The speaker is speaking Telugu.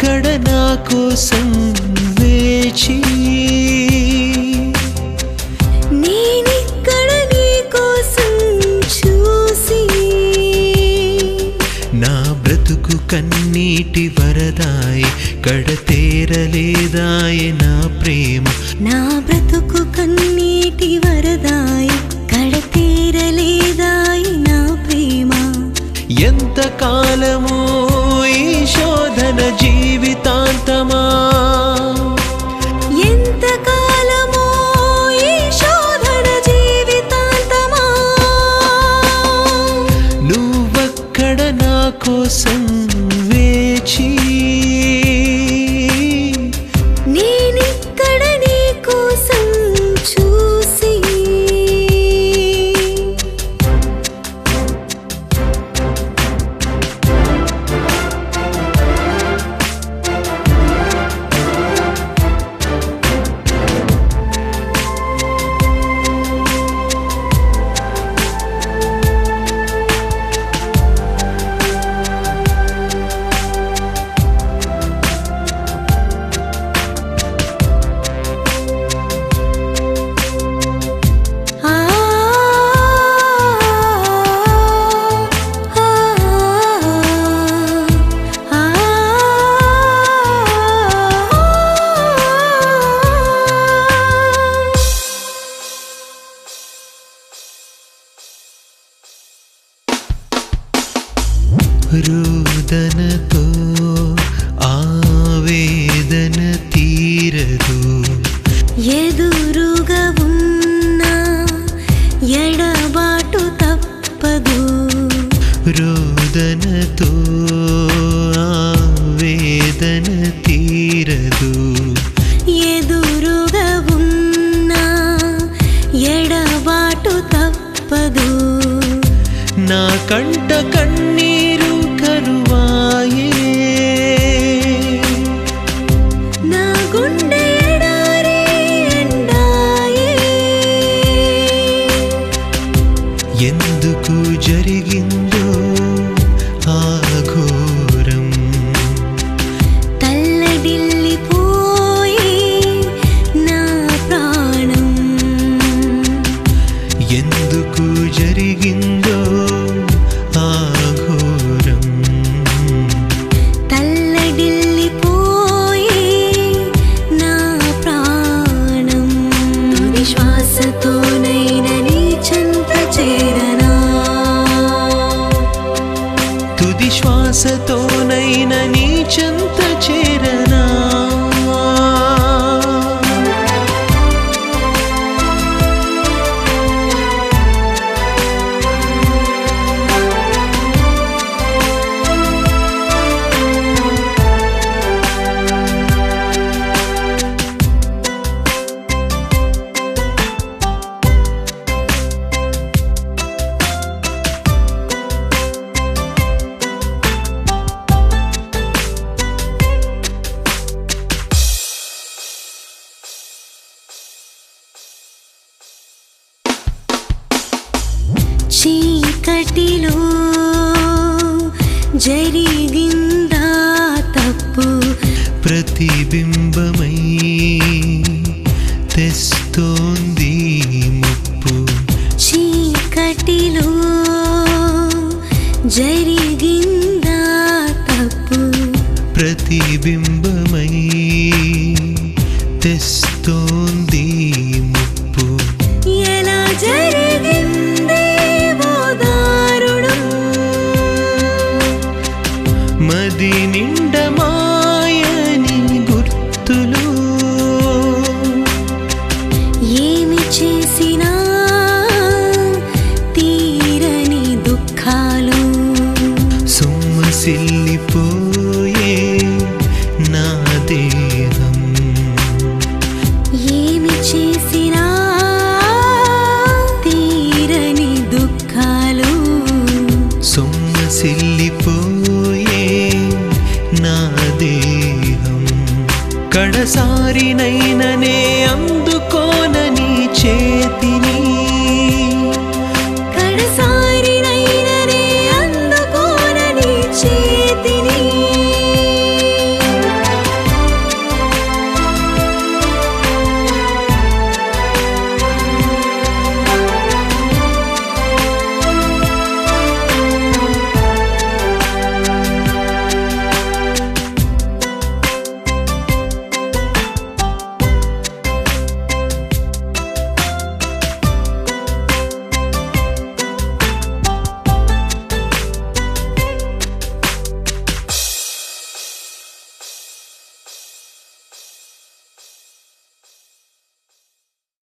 నువ్వెక్కడ నా కోసం వేచి నేనిక్కడ నీ కోసం చూసి నా బ్రతుకు కన్నీటి వరదాయి కడతేరలేదాయి నా ప్రేమ నా బ్రతుకు కన్నీటి వరదాయి కడతీరలేదాయి నా ప్రేమ ఎంత కాలము ఈ శోధన జీవితాంతమా ఎంత కాలమో ఈ శోధన జీవితాంతమా నువ్వక్కడ నా కోసం వేచి నేనిక్కడ నీ కోసం చూసి ఆ ఆ రోదనతో ఆవేదన తీరదు ఎదురుగా ఉన్న ఎడబాటు తప్పదు రోదనతో ఆవేదన తీరదు ఎదురుగా ఉన్న ఎడబాటు తప్పదు నా కంట కన్నీరు కరువాయే నా గుండె ఎడారి ఎండాయే ఎందుకు జరిగిందో ఆ ఘోరం తల్లడిల్లిపోయి నా ప్రాణం ఎందుకు జరిగిందో ఆ ఘోరం తల్లడిల్లిపోయి నా ప్రాణం విశ్వాసతోనైన నీ చెంత చేరనా తుది శ్వాసతోనైన నీ చెంత చేరనా చీకటిలో జరిగిందా తప్పు ప్రతిబింబమై తెస్తోంది ముప్పు చీకటిలో జరిగిందా తప్పు ప్రతిబింబమై తెస్తోంది ముప్పు ఎలా జరిగింది ఓ దారుణం మది నిండమాయని గుర్తులు ఏమి చేసినా తీరని దుఃఖాలు సొమ్మసిల్లిపోయే నా దేహం ఏమి చేసినా తీరని దుఃఖాలు సొమ్మసిల్లిపోయే నా దేహం కడసారినైననే అందుకోనని చేతిని